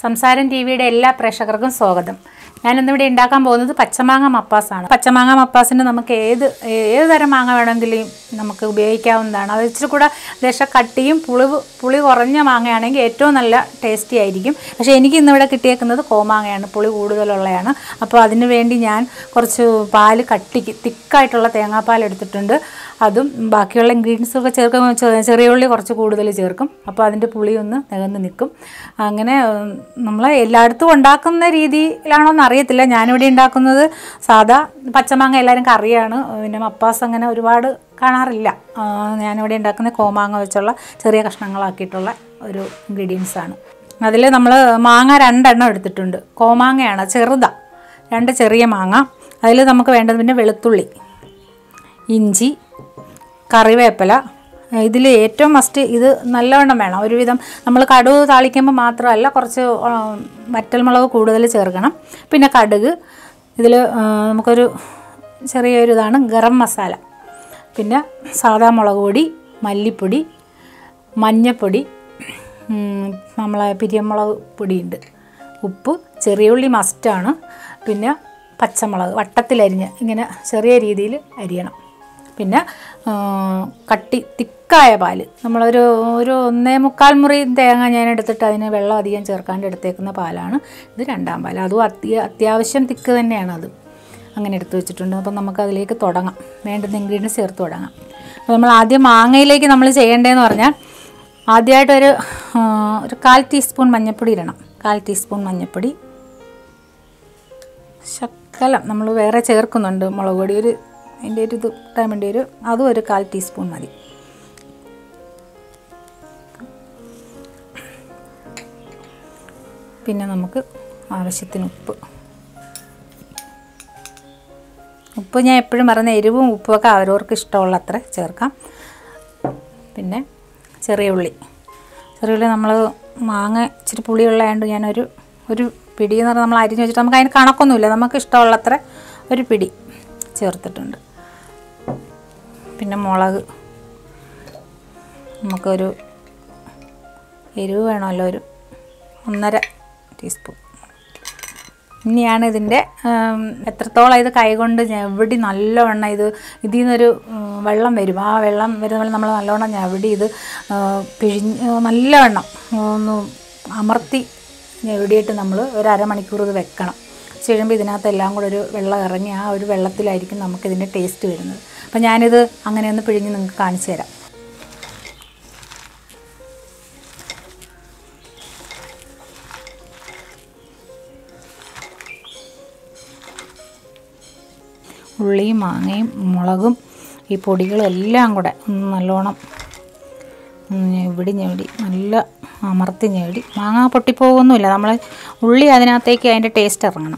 സംസാരം ടി വിയുടെ എല്ലാ പ്രേക്ഷകർക്കും സ്വാഗതം ഞാനിന്നിവിടെ ഉണ്ടാക്കാൻ പോകുന്നത് പച്ചമാങ്ങ മപ്പാസാണ് പച്ചമാങ്ങ മപ്പാസിന് നമുക്ക് ഏത് ഏത് തരം മാങ്ങ വേണമെങ്കിലും നമുക്ക് ഉപയോഗിക്കാവുന്നതാണ് അത് ഇച്ചിരി കൂടെ ദേശ കട്ടിയും പുളി പുളി കുറഞ്ഞ മാങ്ങയാണെങ്കിൽ ഏറ്റവും നല്ല ടേസ്റ്റി ആയിരിക്കും പക്ഷേ എനിക്ക് ഇന്നിവിടെ കിട്ടിയേക്കുന്നത് കോമാങ്ങയാണ് പുളി കൂടുതലുള്ളതാണ് അപ്പോൾ അതിന് വേണ്ടി ഞാൻ കുറച്ച് പാല് കട്ടിക്ക് തിക്കായിട്ടുള്ള തേങ്ങാപ്പാൽ എടുത്തിട്ടുണ്ട് അതും ബാക്കിയുള്ള ഇൻഗ്രീഡിയൻസ് ഒക്കെ ചേർക്കുമ്പോൾ ചെ- ചെറിയ ഉള്ളി കുറച്ച് കൂടുതൽ ചേർക്കും അപ്പോൾ അതിൻ്റെ പുളി ഒന്ന് നികന്ന് നിൽക്കും അങ്ങനെ നമ്മൾ എല്ലായിടത്തും ഉണ്ടാക്കുന്ന രീതിയിലാണോ എന്ന് അറിയത്തില്ല ഞാനിവിടെ ഉണ്ടാക്കുന്നത് സാധാ പച്ചമാങ്ങ എല്ലാവരും കറിയാണ് പിന്നെ മപ്പാസ് അങ്ങനെ ഒരുപാട് കാണാറില്ല ആ, ഞാനിവിടെ ഉണ്ടാക്കുന്ന കോമാങ്ങ വെച്ചുള്ള ചെറിയ കഷ്ണങ്ങളാക്കിയിട്ടുള്ള ഒരു ഇൻഗ്രീഡിയൻസ് ആണ് അതിൽ നമ്മൾ മാങ്ങ രണ്ടെണ്ണം എടുത്തിട്ടുണ്ട് കോമാങ്ങയാണ് ചെറുതാ രണ്ട് ചെറിയ മാങ്ങ അതിൽ നമുക്ക് വേണ്ടത് പിന്നെ വെളുത്തുള്ളി ഇഞ്ചി കറിവേപ്പില ഇതിൽ ഏറ്റവും മസ്റ്റ് ഇത് നല്ലവണ്ണം വേണം ഒരുവിധം നമ്മൾ കടുക് താളിക്കുമ്പോൾ മാത്രമല്ല കുറച്ച് ആ, വറ്റൽമുളക് കൂടുതൽ ചേർക്കണം പിന്നെ കടുക് ഇതിൽ നമുക്കൊരു ചെറിയൊരു ഇതാണ് ഗരം മസാല പിന്നെ സാദാ മുളക് പൊടി മല്ലിപ്പൊടി മഞ്ഞൾപ്പൊടി ഉം, നമ്മളെ പിരിയമുളക് പൊടിയുണ്ട് ഉപ്പ് ചെറിയ ഉള്ളി മസ്റ്റാണ് പിന്നെ പച്ചമുളക് വട്ടത്തിലരിഞ്ഞ് ഇങ്ങനെ ചെറിയ രീതിയിൽ അരിയണം പിന്നെ ആ, കട്ടി തിക്കായ പാല് നമ്മളൊരു ഒരു ഒന്നേ മുക്കാൽ മുറി തേങ്ങ ഞാൻ എടുത്തിട്ട് അതിന് വെള്ളം അധികം ചേർക്കാണ്ട് എടുത്തേക്കുന്ന പാലാണ് ഇത് രണ്ടാം പാൽ അതും അത്യ അത്യാവശ്യം തിക്ക് തന്നെയാണ് അത് അങ്ങനെ എടുത്ത് വെച്ചിട്ടുണ്ട് അപ്പം നമുക്ക് അതിലേക്ക് തുടങ്ങാം വേണ്ടുന്ന ഇൻഗ്രീഡിയൻസ് ചേർത്ത് തുടങ്ങാം അപ്പോൾ നമ്മൾ ആദ്യം മാങ്ങയിലേക്ക് നമ്മൾ ചെയ്യേണ്ടതെന്ന് പറഞ്ഞാൽ ആദ്യമായിട്ടൊരു ആ, ഒരു കാൽ ടീസ്പൂൺ മഞ്ഞൾപ്പൊടി ഇടണം കാൽ ടീസ്പൂൺ മഞ്ഞൾപ്പൊടി ശക്കലം നമ്മൾ വേറെ ചേർക്കുന്നുണ്ട് മുളക് പൊടി ഒരു അതിൻ്റെ ഒരു ഇത് കിട്ടാൻ വേണ്ടി ഒരു അതും ഒരു കാൽ ടീസ്പൂൺ മതി പിന്നെ നമുക്ക് ആവശ്യത്തിന് ഉപ്പ് ഉപ്പ് ഞാൻ എപ്പോഴും പറയുന്ന എരിവും ഉപ്പുമൊക്കെ അവരവർക്ക് ഇഷ്ടമുള്ള അത്ര ചേർക്കാം പിന്നെ ചെറിയ ഉള്ളി ചെറിയ ഉള്ളി നമ്മൾ മാങ്ങ ഇച്ചിരി പുളിയുള്ളതുകൊണ്ട് ഞാനൊരു ഒരു പിടി എന്ന് പറഞ്ഞാൽ നമ്മൾ അരിഞ്ഞ് വെച്ചിട്ട് നമുക്ക് അതിന് കണക്കൊന്നുമില്ല നമുക്ക് ഇഷ്ടമുള്ളത്ര ഒരു പിടി ചേർത്തിട്ടുണ്ട് പിന്നെ മുളക് നമുക്കൊരു എരിവ് വേണമല്ലോ ഒരു ഒന്നര ടീസ്പൂൺ ഇനിയാണ് ഇതിൻ്റെ ഉം, എത്രത്തോളം ഇത് കൈകൊണ്ട് ഞെവിടി നല്ലവണ്ണം ഇത് ഇതിൽ നിന്നൊരു ഉം, വെള്ളം വരും ആ വെള്ളം വരുന്ന നമ്മൾ നല്ലവണ്ണം ഞെവിടി ഇത് ആ, പിഴിഞ്ഞ് നല്ലവണ്ണം ഒന്ന് അമർത്തി ഞെവിടിയിട്ട് നമ്മൾ ഒരു അരമണിക്കൂർ ഇത് വെക്കണം വെച്ച് കഴിയുമ്പോൾ ഇതിനകത്ത് എല്ലാം കൂടെ ഒരു വെള്ളം ഇറങ്ങി ആ ഒരു വെള്ളത്തിലായിരിക്കും നമുക്കിതിൻ്റെ ടേസ്റ്റ് വരുന്നത് അപ്പോൾ ഞാനിത് അങ്ങനെ ഒന്ന് പിഴിഞ്ഞ് നിങ്ങൾക്ക് കാണിച്ചു തരാം ഉള്ളിയും മാങ്ങയും മുളകും ഈ പൊടികളും എല്ലാം കൂടെ ഒന്ന് നല്ലോണം ഒന്ന് ഞെവിടി ഞെവിടി നല്ല അമർത്തി ഞെവിടി മാങ്ങ പൊട്ടിപ്പോകൊന്നുമില്ല നമ്മൾ ഉള്ളി അതിനകത്തേക്ക് അതിൻ്റെ ടേസ്റ്റ് ഇറങ്ങണം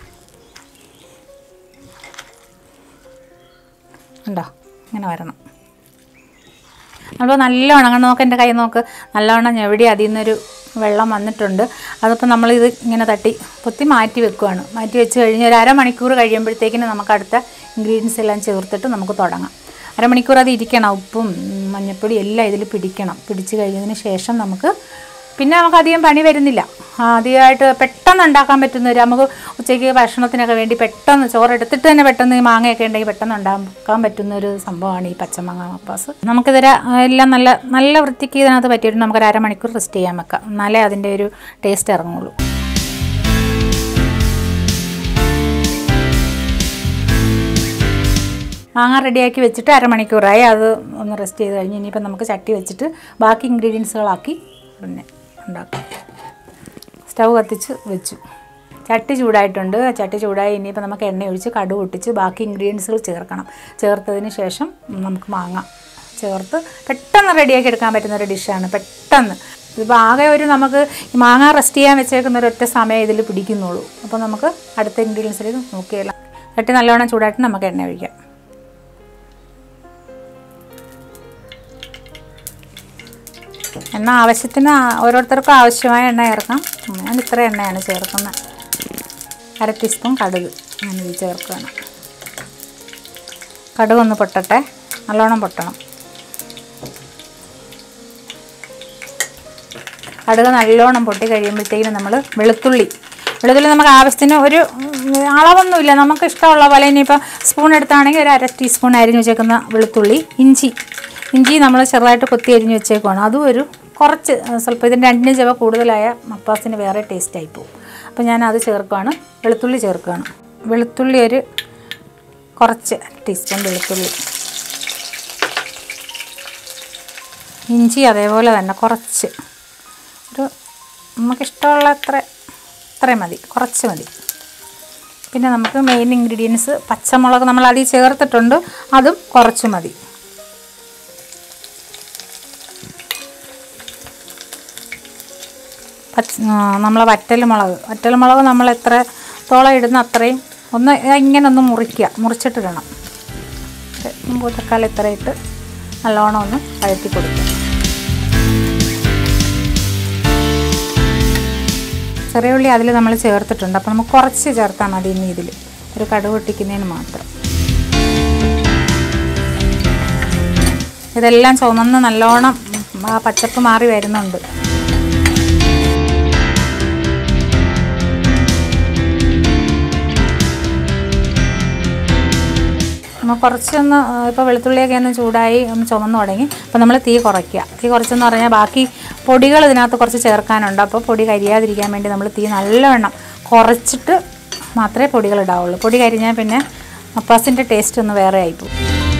ഉണ്ടോ ഇങ്ങനെ വരണം അപ്പോൾ നല്ലവണ്ണം അങ്ങനെ നോക്ക് എൻ്റെ കൈ നോക്ക് നല്ലവണ്ണം ഞെവിടി അതിൽ നിന്നൊരു വെള്ളം വന്നിട്ടുണ്ട് അതിപ്പോൾ നമ്മളിത് ഇങ്ങനെ തട്ടി പൊത്തി മാറ്റി വെക്കുവാണ് മാറ്റി വെച്ച് കഴിഞ്ഞ് ഒരു അരമണിക്കൂർ കഴിയുമ്പോഴത്തേക്കിന് നമുക്ക് അടുത്ത ഇൻഗ്രീഡിയൻസ് എല്ലാം ചേർത്തിട്ട് നമുക്ക് തുടങ്ങാം അരമണിക്കൂർ അത് ഇരിക്കണം ഉപ്പും ഉം, മഞ്ഞൾപ്പൊടി എല്ലാം ഇതിൽ പിടിക്കണം പിടിച്ച് കഴിഞ്ഞതിന് ശേഷം നമുക്ക് പിന്നെ നമുക്ക് അധികം പണി വരുന്നില്ല ആദ്യമായിട്ട് പെട്ടെന്ന് ഉണ്ടാക്കാൻ പറ്റുന്ന ഒരു നമുക്ക് ഉച്ചയ്ക്ക് ഭക്ഷണത്തിനൊക്കെ വേണ്ടി പെട്ടെന്ന് ചോറ് എടുത്തിട്ട് തന്നെ പെട്ടെന്ന് ഈ മാങ്ങയൊക്കെ ഉണ്ടെങ്കിൽ പെട്ടെന്ന് ഉണ്ടാക്കാൻ പറ്റുന്ന ഒരു സംഭവമാണ് ഈ പച്ചമാങ്ങ മപ്പാസ് നമുക്കിതിരെ എല്ലാം നല്ല നല്ല വൃത്തിക്ക് ഇതിനകത്ത് പറ്റിയിട്ട് നമുക്കൊരു അരമണിക്കൂർ റെസ്റ്റ് ചെയ്യാൻ വെക്കാം എന്നാലേ അതിൻ്റെ ഒരു ടേസ്റ്റ് ഇറങ്ങുള്ളൂ മാങ്ങ റെഡിയാക്കി വെച്ചിട്ട് അരമണിക്കൂറായി അത് ഒന്ന് റെസ്റ്റ് ചെയ്ത് കഴിഞ്ഞ് ഇനിയിപ്പോൾ നമുക്ക് ചട്ടി വെച്ചിട്ട് ബാക്കി ഇൻഗ്രീഡിയൻസുകളാക്കി പിന്നെ ഉണ്ടാക്കാം സ്റ്റൗ കത്തിച്ച് വെച്ചു ചട്ടി ചൂടായിട്ടുണ്ട് ചട്ടി ചൂടായി ഇനിയിപ്പോൾ നമുക്ക് എണ്ണ ഒഴിച്ച് കടുക് പൊട്ടിച്ച് ബാക്കി ഇൻഗ്രീഡിയൻസുകൾ ചേർക്കണം ചേർത്തതിന് ശേഷം നമുക്ക് മാങ്ങ ചേർത്ത് പെട്ടെന്ന് റെഡിയാക്കി എടുക്കാൻ പറ്റുന്ന ഒരു ഡിഷാണ് പെട്ടെന്ന് ഇതിപ്പോൾ ആകെ ഒരു നമുക്ക് ഈ മാങ്ങ റെസ്റ്റ് ചെയ്യാൻ വെച്ചേക്കുന്ന ഒരു ഒറ്റ സമയം ഇതിൽ പിടിക്കുന്നുള്ളൂ അപ്പോൾ നമുക്ക് അടുത്ത ഇൻഗ്രീഡിയൻസിലേക്ക് നോക്കിയല്ല ചട്ടി നല്ലവണ്ണം ചൂടായിട്ട് നമുക്ക് എണ്ണ ഒഴിക്കാം എണ്ണ ആവശ്യത്തിന് ആ- ഓരോരുത്തർക്കും ആവശ്യമായ എണ്ണ ചേർക്കാം ഞാൻ ഇത്ര എണ്ണയാണ് ചേർക്കുന്നത് അര ടീസ്പൂൺ കടുക് ഞാനിത് ചേർക്കുകയാണ് കടുക് ഒന്ന് പൊട്ടട്ടെ നല്ലോണം പൊട്ടണം കടുക് നല്ലോണം പൊട്ടി കഴിയുമ്പോഴത്തേക്കിനും നമ്മൾ വെളുത്തുള്ളി വെളുത്തുള്ളി നമുക്ക് ആവശ്യത്തിന് ഒരു ഉം, അളവൊന്നുമില്ല നമുക്ക് ഇഷ്ടമുള്ള പോലെ ഇനിയിപ്പോൾ സ്പൂൺ എടുത്താണെങ്കിൽ ഒരു അര ടീസ്പൂൺ അരിഞ്ഞ് വെച്ചേക്കുന്ന വെളുത്തുള്ളി ഇഞ്ചി ഇഞ്ചി നമ്മൾ ചെറുതായിട്ട് കൊത്തി അരിഞ്ഞ് വെച്ചേക്കുവാണ് അതും ഒരു കുറച്ച് ആ, സ്വല്പം ഇതിൻ്റെ രണ്ടിനും ചിലവ് കൂടുതലായ മപ്പാസിന് വേറെ ടേസ്റ്റ് ആയി പോകും അപ്പോൾ ഞാൻ അത് ചേർക്കുകയാണ് വെളുത്തുള്ളി ചേർക്കുകയാണ് വെളുത്തുള്ളി ഒരു കുറച്ച് ടീസ്പൂൺ വെളുത്തുള്ളി ഇഞ്ചി അതേപോലെ തന്നെ കുറച്ച് ഒരു നമുക്കിഷ്ടമുള്ള അത്ര അത്രയും മതി കുറച്ച് മതി പിന്നെ നമുക്ക് മെയിൻ ഇൻഗ്രീഡിയൻസ് പച്ചമുളക് നമ്മൾ അതിൽ ചേർത്തിട്ടുണ്ട് അതും കുറച്ച് മതി പച്ച നമ്മളെ വറ്റൽമുളക് വറ്റൽമുളക് നമ്മൾ എത്ര തോളം ഇടുന്ന അത്രയും ഒന്ന് ഇങ്ങനെ ഒന്ന് മുറിക്കുക മുറിച്ചിട്ടിടണം മുമ്പ് തക്കാളി ഇത്ര ഇട്ട് നല്ലോണം ഒന്ന് വഴറ്റി കൊടുക്കുക ചെറിയ ഉള്ളി അതിൽ നമ്മൾ ചേർത്തിട്ടുണ്ട് അപ്പോൾ നമുക്ക് കുറച്ച് ചേർത്താൽ മതി ഇനി ഇതിൽ ഒരു കടുക് പൊട്ടിക്കുന്നതിന് മാത്രം ഇതെല്ലാം ചുമന്ന് നല്ലോണം ആ പച്ചപ്പ് മാറി വരുന്നുണ്ട് നമ്മൾ കുറച്ചൊന്ന് ഇപ്പോൾ വെളുത്തുള്ളിയൊക്കെ ഒന്ന് ചൂടായി ഒന്ന് ചുമന്ന് തുടങ്ങി അപ്പോൾ നമ്മൾ തീ കുറയ്ക്കുക തീ കുറച്ചെന്ന് പറഞ്ഞാൽ ബാക്കി പൊടികൾ ഇതിനകത്ത് കുറച്ച് ചേർക്കാനുണ്ട് അപ്പോൾ പൊടി കരിയാതിരിക്കാൻ വേണ്ടി നമ്മൾ തീ നല്ലവണ്ണം കുറച്ചിട്ട് മാത്രമേ പൊടികൾ ഇടാവുള്ളൂ പൊടി കരിഞ്ഞാൽ പിന്നെ മപ്പാസിൻ്റെ ടേസ്റ്റ് ഒന്ന് വേറെ ആയിപ്പോവും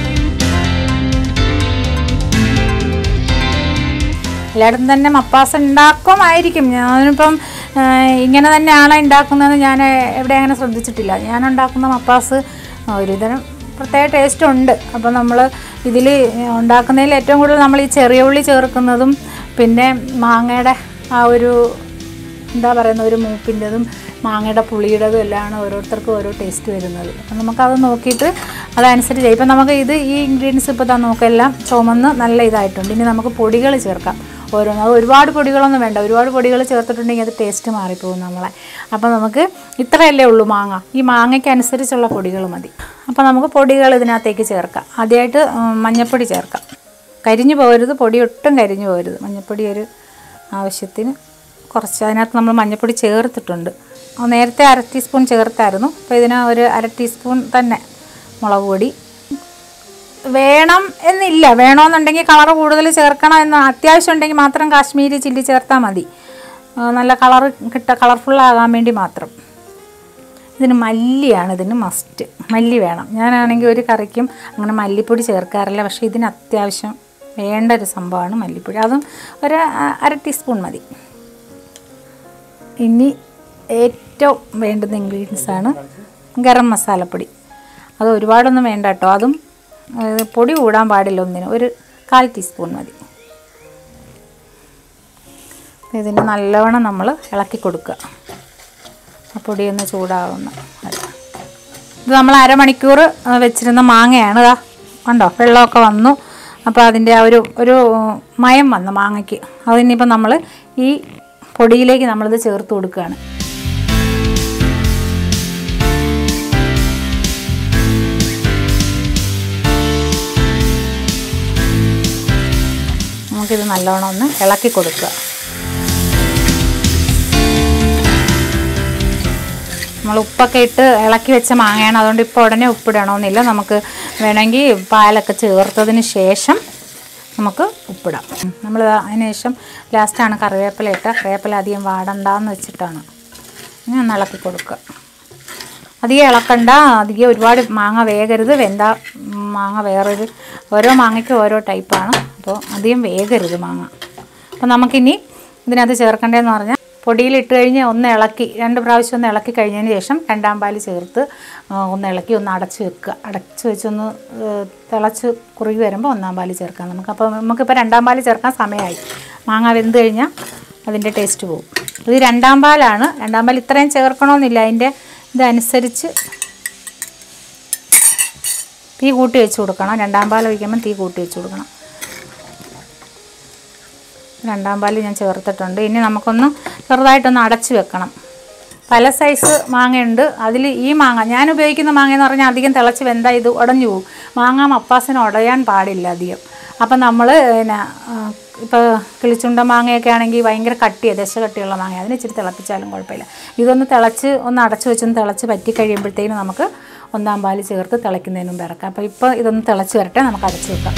എല്ലായിടത്തും തന്നെ മപ്പാസ് ഉണ്ടാക്കുമായിരിക്കും ഞാനിപ്പം ആ, ഇങ്ങനെ തന്നെയാണ് ഉണ്ടാക്കുന്നതെന്ന് ഞാൻ എവിടെ അങ്ങനെ ശ്രദ്ധിച്ചിട്ടില്ല ഞാൻ ഉണ്ടാക്കുന്ന മപ്പാസ് ഒരുതരം പ്രത്യേക ടേസ്റ്റ് ഉണ്ട് അപ്പോൾ നമ്മൾ ഇതിൽ ഉണ്ടാക്കുന്നതിൽ ഏറ്റവും കൂടുതൽ നമ്മൾ ഈ ചെറിയ ഉള്ളി ചേർക്കുന്നതും പിന്നെ മാങ്ങയുടെ ആ ഒരു എന്താ പറയുന്ന ഒരു മൂപ്പിൻ്റെതും മാങ്ങയുടെ പുളിയുടേതും എല്ലാമാണ് ഓരോരുത്തർക്കും ഓരോ ടേസ്റ്റ് വരുന്നത് അപ്പം നമുക്കത് നോക്കിയിട്ട് അതനുസരിച്ച് ഇപ്പം നമുക്ക് ഇത് ഈ ഇൻഗ്രീഡിയൻസ് ഇപ്പോൾ തന്നെ നോക്കെല്ലാം ചുമന്ന് നല്ല ഇതായിട്ടുണ്ട് ഇനി നമുക്ക് പൊടികൾ ചേർക്കാം ഓരോന്ന് അത് ഒരുപാട് പൊടികളൊന്നും വേണ്ട ഒരുപാട് പൊടികൾ ചേർത്തിട്ടുണ്ടെങ്കിൽ അത് ടേസ്റ്റ് മാറിപ്പോകും നമ്മളെ അപ്പോൾ നമുക്ക് ഇത്രയല്ലേ ഉള്ളൂ മാങ്ങ ഈ മാങ്ങയ്ക്ക് അനുസരിച്ചുള്ള പൊടികൾ മതി അപ്പോൾ നമുക്ക് പൊടികൾ ഇതിനകത്തേക്ക് ചേർക്കാം ആദ്യമായിട്ട് ഉം, മഞ്ഞൾപ്പൊടി ചേർക്കാം കരിഞ്ഞു പോകരുത് പൊടി ഒട്ടും കരിഞ്ഞു പോകരുത് മഞ്ഞൾപ്പൊടി ഒരു ആവശ്യത്തിന് കുറച്ച് അതിനകത്ത് നമ്മൾ മഞ്ഞൾപ്പൊടി ചേർത്തിട്ടുണ്ട് അത് നേരത്തെ അര ടീസ്പൂൺ ചേർത്തായിരുന്നു അപ്പോൾ ഇതിന് ഒരു അര ടീസ്പൂൺ തന്നെ മുളക് പൊടി വേണം എന്നില്ല വേണമെന്നുണ്ടെങ്കിൽ കളർ കൂടുതൽ ചേർക്കണം എന്ന് അത്യാവശ്യം ഉണ്ടെങ്കിൽ മാത്രം കാശ്മീരി ചില്ലി ചേർത്താൽ മതി ആ, നല്ല കളർ കിട്ട കളർഫുള്ളാകാൻ വേണ്ടി മാത്രം ഇതിന് മല്ലിയാണ് ഇതിന് മസ്റ്റ് മല്ലി വേണം ഞാനാണെങ്കിൽ ഒരു കറിക്കും അങ്ങനെ മല്ലിപ്പൊടി ചേർക്കാറില്ല പക്ഷേ ഇതിന് അത്യാവശ്യം വേണ്ട ഒരു സംഭവമാണ് മല്ലിപ്പൊടി അതും ഒരു ആ, അര ടീസ്പൂൺ മതി ഇനി ഏറ്റവും വേണ്ടുന്ന ഇൻഗ്രീഡിയൻസ് ആണ് ഗരം മസാലപ്പൊടി അത് ഒരുപാടൊന്നും വേണ്ട കേട്ടോ അതും ഏഹ്, പൊടി കൂടാൻ പാടില്ല ഒന്നിനും ഒരു കാൽ ടീസ്പൂൺ മതി ഇതിന് നല്ലവണ്ണം നമ്മൾ ഇളക്കി കൊടുക്കുക ആ പൊടിയൊന്ന് ചൂടാവുന്ന വരെ. ഇത് നമ്മൾ അരമണിക്കൂർ ആ, വെച്ചിരുന്ന മാങ്ങയാണ് ഇതാ കണ്ടോ വെള്ളമൊക്കെ വന്നു അപ്പോൾ അതിൻ്റെ ആ ഒരു ഒരു മയം വന്നു മാങ്ങയ്ക്ക് അതിനിപ്പോൾ നമ്മൾ ഈ പൊടിയിലേക്ക് നമ്മളിത് ചേർത്ത് കൊടുക്കുകയാണ് നമുക്കിത് നല്ലോണം ഒന്ന് ഇളക്കി കൊടുക്കുക നമ്മൾ ഉപ്പൊക്കെ ഇട്ട് ഇളക്കി വെച്ച മാങ്ങയാണ് അതുകൊണ്ട് ഇപ്പോൾ ഉടനെ ഉപ്പിടണമെന്നില്ല നമുക്ക് വേണമെങ്കിൽ പാലൊക്കെ ചേർത്തതിന് ശേഷം നമുക്ക് ഉപ്പിടാം നമ്മൾ അതിന് ശേഷം ലാസ്റ്റാണ് കറിവേപ്പില ഇട്ട കറിവേപ്പില അധികം വാടണ്ടെന്ന് വെച്ചിട്ടാണ് ഇനി ഒന്ന് ഇളക്കി കൊടുക്കുക അധികം ഇളക്കണ്ട അധികം ഒരുപാട് മാങ്ങ വേകരുത് വെന്ത മാങ്ങ വേറൊരു ഓരോ മാങ്ങയ്ക്കും ഓരോ ടൈപ്പാണ് അപ്പോൾ അധികം വേകരുത് മാങ്ങ അപ്പോൾ നമുക്കിനി ഇതിനകത്ത് ചേർക്കേണ്ടതെന്ന് പറഞ്ഞാൽ പൊടിയിൽ ഇട്ട് കഴിഞ്ഞ് ഒന്ന് ഇളക്കി രണ്ട് പ്രാവശ്യം ഒന്ന് ഇളക്കി കഴിഞ്ഞതിന് ശേഷം രണ്ടാം പാല് ചേർത്ത് ആ, ഒന്ന് ഇളക്കി ഒന്ന് അടച്ച് വെക്കുക അടച്ച് വെച്ചൊന്ന് ഏഹ്, തിളച്ച് കുറുകി വരുമ്പോൾ ഒന്നാം പാല് ചേർക്കാം നമുക്ക് അപ്പോൾ നമുക്കിപ്പോൾ രണ്ടാം പാല് ചേർക്കാൻ സമയമായി മാങ്ങ വെന്ത് കഴിഞ്ഞാൽ അതിൻ്റെ ടേസ്റ്റ് പോകും ഇത് രണ്ടാം പാലാണ് രണ്ടാം പാൽ ഇത്രയും ചേർക്കണമെന്നില്ല അതിൻ്റെ ഇതനുസരിച്ച് തീ കൂട്ടി വെച്ച് കൊടുക്കണം രണ്ടാം പാൽ ഒഴിക്കുമ്പോൾ തീ കൂട്ടി വെച്ച് കൊടുക്കണം രണ്ടാം പാൽ ഞാൻ ചേർത്തിട്ടുണ്ട് ഇനി നമുക്കൊന്ന് ചെറുതായിട്ടൊന്ന് അടച്ച് വെക്കണം പല സൈസ് മാങ്ങയുണ്ട് അതിൽ ഈ മാങ്ങ ഞാൻ ഉപയോഗിക്കുന്ന മാങ്ങ എന്ന് പറഞ്ഞാൽ അധികം തിളച്ച് വെന്താൽ ഇത് ഉടഞ്ഞു പോകും മാങ്ങ മപ്പാസിന് ഉടയാൻ പാടില്ല അധികം അപ്പം നമ്മൾ പിന്നെ ഇപ്പോൾ കിളിച്ചുണ്ട മാങ്ങയൊക്കെ ആണെങ്കിൽ ഭയങ്കര കട്ടിയാണ് ദശ കട്ടിയുള്ള മാങ്ങ അതിന് ഇച്ചിരി തിളപ്പിച്ചാലും കുഴപ്പമില്ല ഇതൊന്ന് തിളച്ച് ഒന്ന് അടച്ചു വെച്ചൊന്ന് തിളച്ച് പറ്റി കഴിയുമ്പോഴത്തേനും നമുക്ക് ഒന്നാം പാല് ചേർത്ത് തിളയ്ക്കുന്നതിന് മുമ്പ് ഇറക്കാം അപ്പോൾ ഇപ്പോൾ ഇതൊന്ന് തിളച്ച് വരട്ടെ നമുക്ക് അടച്ചു വെക്കാം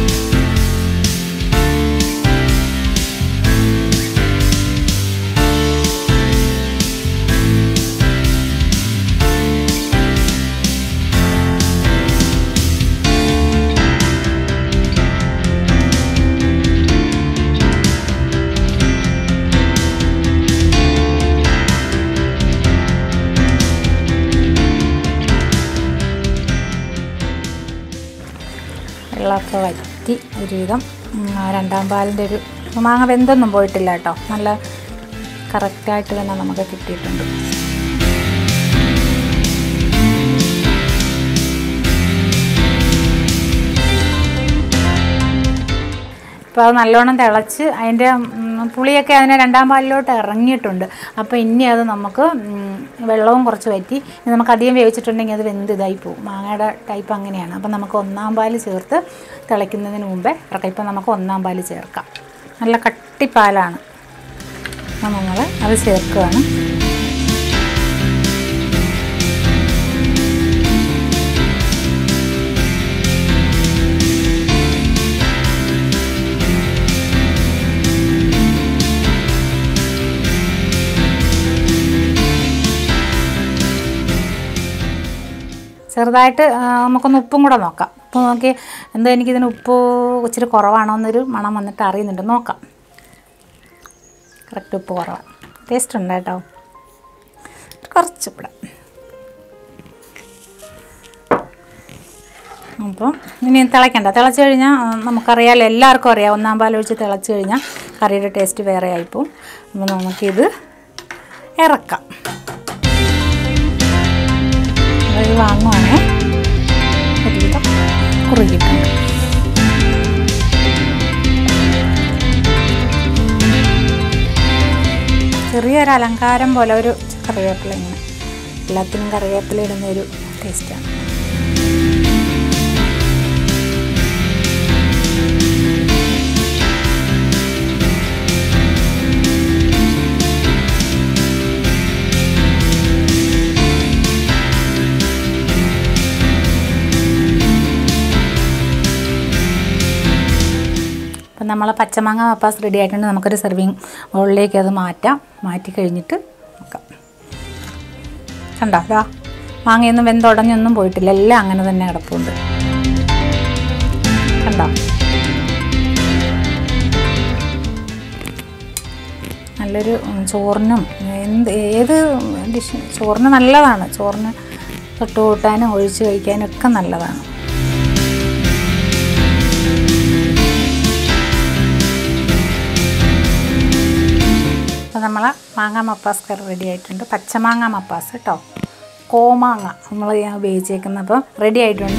വെള്ളമൊക്കെ വറ്റി ഒരുവിധം ഉം, ആ രണ്ടാം പാലിൻ്റെ ഒരു മാങ്ങ വെന്തൊന്നും പോയിട്ടില്ല കേട്ടോ നല്ല കറക്റ്റായിട്ട് തന്നെ നമുക്ക് കിട്ടിയിട്ടുണ്ട് അപ്പോൾ അത് നല്ലോണം തിളച്ച് അതിൻ്റെ ഉം, പുളിയൊക്കെ അതിനെ രണ്ടാം പാലിലോട്ട് ഇറങ്ങിയിട്ടുണ്ട് അപ്പോൾ ഇനി അത് നമുക്ക് ഉം, വെള്ളവും കുറച്ച് വറ്റി ഇനി നമുക്ക് അധികം വേവിച്ചിട്ടുണ്ടെങ്കിൽ അത് വെന്ത് ഇതായി പോകും മാങ്ങയുടെ ടൈപ്പ് അങ്ങനെയാണ് അപ്പോൾ നമുക്ക് ഒന്നാം പാല് ചേർത്ത് തിളയ്ക്കുന്നതിന് മുമ്പേ ഇറക്കാം ഇപ്പോൾ നമുക്ക് ഒന്നാം പാല് ചേർക്കാം നല്ല കട്ടിപ്പാലാണ് അപ്പോൾ നമ്മൾ അത് ചേർക്കുകയാണ് ചെറുതായിട്ട് ആ, നമുക്കൊന്ന് ഉപ്പും കൂടെ നോക്കാം ഉപ്പ് നോക്കി എന്താ എനിക്കിതിന് ഉപ്പ് ഇച്ചിരി കുറവാണോ എന്നൊരു മണം വന്നിട്ട് അറിയുന്നുണ്ട് നോക്കാം കറക്റ്റ് ഉപ്പ് കുറവാണ് ടേസ്റ്റ് ഉണ്ട് കേട്ടോ കുറച്ച് ഇവിടെ അപ്പം ഇനി തിളയ്ക്കണ്ട തിളച്ച് കഴിഞ്ഞാൽ ആ, നമുക്കറിയാമല്ലോ എല്ലാവർക്കും അറിയാം ഒന്നാം പാൽ ഒഴിച്ച് തിളച്ച് കഴിഞ്ഞാൽ കറിയുടെ ടേസ്റ്റ് വേറെ ആയിപ്പോവും അപ്പോൾ നമുക്കിത് ഇറക്കാം ഇത് വാങ്ങുവാണേ ഒരുവിധം കുറുകിയിട്ടുണ്ട് ചെറിയൊരു അലങ്കാരം പോലെ ഒരു കറിവേപ്പില ഇങ്ങനെ എല്ലാത്തിനും കറിവേപ്പില ഇടുന്ന ഒരു ടേസ്റ്റാണ് അപ്പം നമ്മളെ പച്ചമാങ്ങ മപ്പാസ് റെഡി ആയിട്ടുണ്ട് നമുക്കൊരു സെർവിങ് ബൗളിലേക്ക് അത് മാറ്റാം മാറ്റി കഴിഞ്ഞിട്ട് നോക്കാം കണ്ടോ അതാ മാങ്ങയൊന്നും വെന്തുടഞ്ഞൊന്നും പോയിട്ടില്ല എല്ലാം അങ്ങനെ തന്നെ കിടപ്പുണ്ട് കണ്ടോ നല്ലൊരു ഉം, ചോറിനും എന്ത് ഏത് ഡിഷ് ചോറിന് നല്ലതാണ് ചോറിന് തൊട്ട് കൂട്ടാനും ഒഴിച്ച് കഴിക്കാനും ഒക്കെ നല്ലതാണ് അപ്പോൾ നമ്മൾ മാങ്ങ മപ്പാസ് കറി റെഡി ആയിട്ടുണ്ട് പച്ചമാങ്ങ മപ്പാസ് കേട്ടോ കോമാങ്ങ നമ്മൾ ഞാൻ ഉപയോഗിച്ചേക്കുന്നത് അപ്പോൾ റെഡി ആയിട്ടുണ്ട്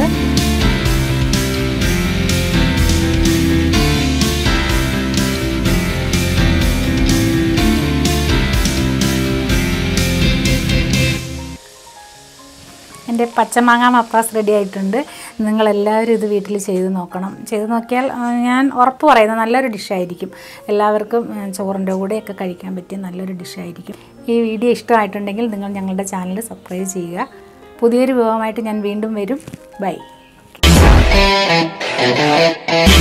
എൻ്റെ പച്ചമാങ്ങ മപ്പാസ് റെഡി ആയിട്ടുണ്ട് നിങ്ങളെല്ലാവരും ഇത് വീട്ടിൽ ചെയ്ത് നോക്കണം ചെയ്ത് നോക്കിയാൽ ആ, ഞാൻ ഉറപ്പ് പറയുന്നത് നല്ലൊരു ഡിഷായിരിക്കും എല്ലാവർക്കും ആ, ചോറിൻ്റെ കൂടെയൊക്കെ കഴിക്കാൻ പറ്റിയ നല്ലൊരു ഡിഷായിരിക്കും ഈ വീഡിയോ ഇഷ്ടമായിട്ടുണ്ടെങ്കിൽ നിങ്ങൾ ഞങ്ങളുടെ ചാനൽ സബ്സ്ക്രൈബ് ചെയ്യുക പുതിയൊരു വിഭവമായിട്ട് ഞാൻ വീണ്ടും വരും ബൈ